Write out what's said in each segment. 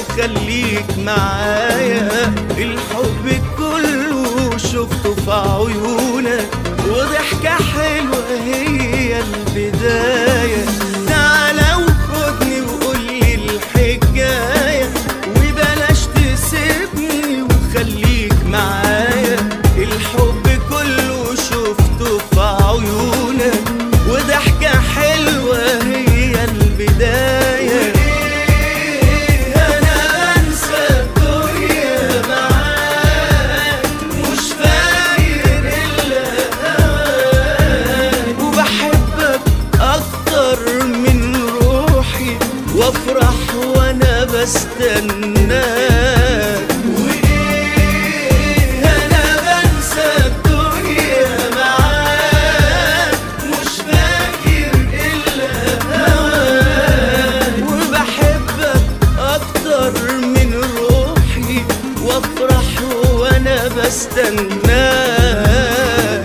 وخليك معايا الحب كله شفته في عيونك وضحكة حلوة هي البداية تعالى وخدني وقولي الحكاية وبلاش تسيبني وخليك معايا الحب كله شفته في عيونك وضحكة حلوة هي البداية أنا أنسى الدنيا معاك مش فاكر إلا هواك وبحبك أكتر من روحي وأفرح وأنا بستناك وإيه أنا بنسى الدنيا معاك مش فاكر إلا هواك وبحبك أكتر من روحي وأفرح وأنا بستناك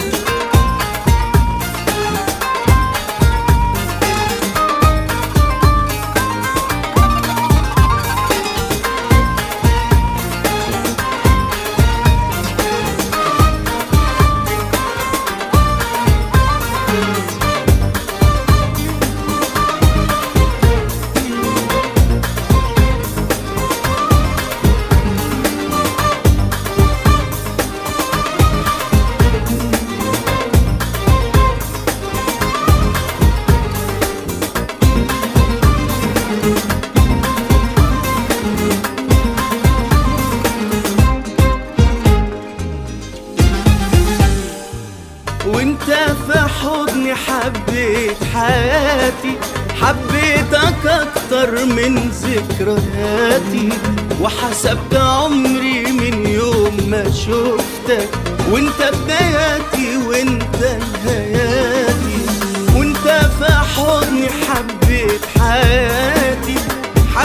وانت في حضني حبيت حياتي حبيتك اكتر من ذكرياتي وحسبت عمري من يوم ما شفتك وانت بداياتي وانت نهاياتي وانت في حضني حبيت حياتي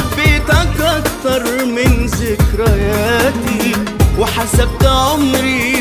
حبيتك اكتر من ذكرياتي وحسبت عمري